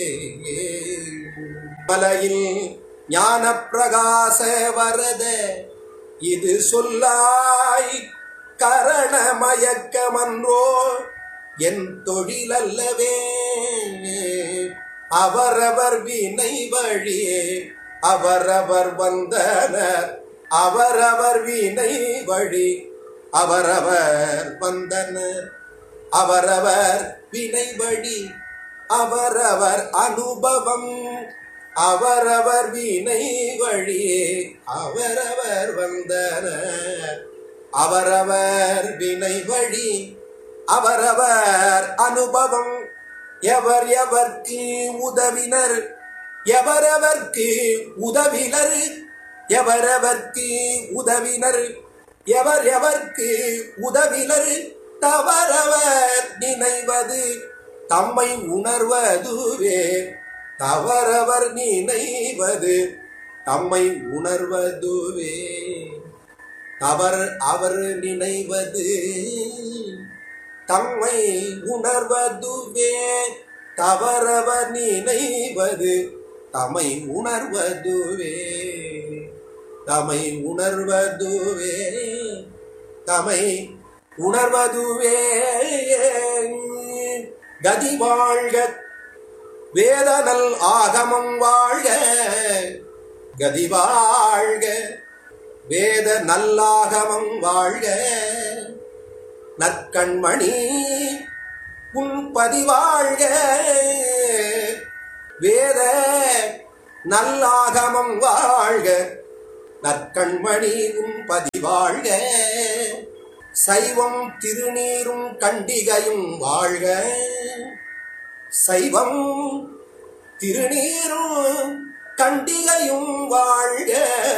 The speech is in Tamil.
மலையில் ஞான பிரகாச வரத இது சொல்லாய் கரண மயக்கமன்றோ என் தொழிலல்லவே அவரவர் வினை வழியே அவரவர் வந்தனர் அவரவர் வினை வழி அவரவர் வந்தனர் அவரவர் வினை வழி அவரவர் அனுபவம் அவரவர் வினை வழியே அவரவர் வந்தனர் அவரவர் வினை வழி அவரவர் அனுபவம் எவர் எவர்க்கு உதவினர் எவரவர்க்கு உதவினர் எவரவர்க்கு உதவினர் எவர் எவர்க்கு உதவினர் தவறவர் நினைவது தம்மை உணர்வதுவே தவறவர் நினைவது தம்மை உணர்வதுவே தவர் அவர் நினைவது தம்மை உணர்வதுவே தவறவர் நினைவது தம்மை உணர்வதுவே தம்மை உணர்வதுவே தம்மை உணர்வதுவே கதி வாழ்க வேதனல் ஆகமம் வாழ்க கதி வாழ்க வேத நல்லாகமம் வாழ்க நற்கண்மணி உன் பதிவாழ்க வேத நல்லாகமம் வாழ்க நற்கண்மணி உன் பதிவாழ்க சைவம் திருநீரும் கண்டிகையும் வாழ்க சைவம் திருநீரும் கண்டிகையும் வாழ்க